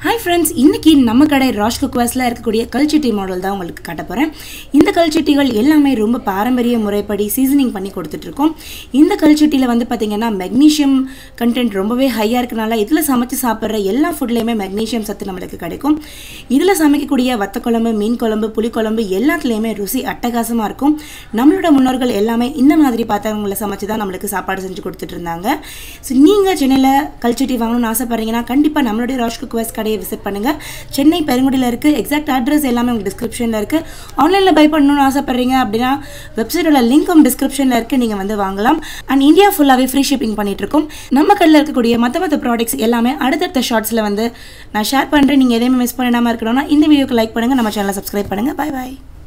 hi friends இன்னைக்கு நம்ம கடை ராஷ் குக்வாஸில் இருக்கக்கூடிய கல்ச்சட்டி மாடல் தான் உங்களுக்கு காட்ட போகிறேன் இந்த கல்ச்சட்டிகள் எல்லாமே ரொம்ப பாரம்பரிய முறைப்படி சீசனிங் பண்ணி கொடுத்துட்ருக்கோம் இந்த கல்ச்சட்டியில் வந்து பார்த்திங்கன்னா மெக்னீஷியம் கண்டென்ட் ரொம்பவே ஹையாக இருக்கனால இதில் சமைச்சு சாப்பிட்ற எல்லா ஃபுட்லேயுமே மெக்னீஷியம் சத்து நம்மளுக்கு கிடைக்கும் இதில் சமைக்கக்கூடிய வத்த குழம்பு மீன் குழம்பு புளிக்குழம்பு எல்லாத்துலேயுமே ருசி அட்டகாசமாக இருக்கும் நம்மளோட முன்னோர்கள் எல்லாமே இந்த மாதிரி பாத்திரங்களை சமைச்சு தான் நம்மளுக்கு சாப்பாடு செஞ்சு கொடுத்துட்டு இருந்தாங்க ஸோ நீங்கள் சென்னையில் கல்ச்சட்டி வாங்கணும்னு ஆசைப்பட்றீங்கன்னா கண்டிப்பாக நம்மளுடைய ராஷ் குக்வாஸ் கடையை விசிட் பண்ணுங்கள் சென்னை பெருங்குடியில் இருக்குது எக்ஸாக்ட் அட்ரஸ் எல்லாமே உங்களுக்கு டிஸ்கிரிப்ஷனில் இருக்குது ஆன்லைனில் பை பண்ணணும்னு ஆசைப்பட்றீங்க அப்படின்னா வெப்சைட்டோட லிங்க்கும் டிஸ்கிரிப்ஷனில் இருக்குது நீங்கள் வந்து வாங்கலாம் அண்ட் இந்தியா ஃபுல்லாகவே ஃப்ரீ ஷிப்பிங் பண்ணிகிட்ருக்கோம் நம்ம கடையில் இருக்கக்கூடிய மற்ற மற்ற ப்ராடக்ட்ஸ் எல்லாமே அடுத்தடுத்த ஷார்ட்ஸில் வந்து நான் ஷேர் பண்ணுறேன் நீங்கள் எதையுமே மிஸ் பண்ணாமல் இருக்கணும்னா இந்த வீடியோக்கு லைக் பண்ணுங்கள் நம்ம சேனலை சப்ஸ்கிரைப் பண்ணுங்கள் பை பாய்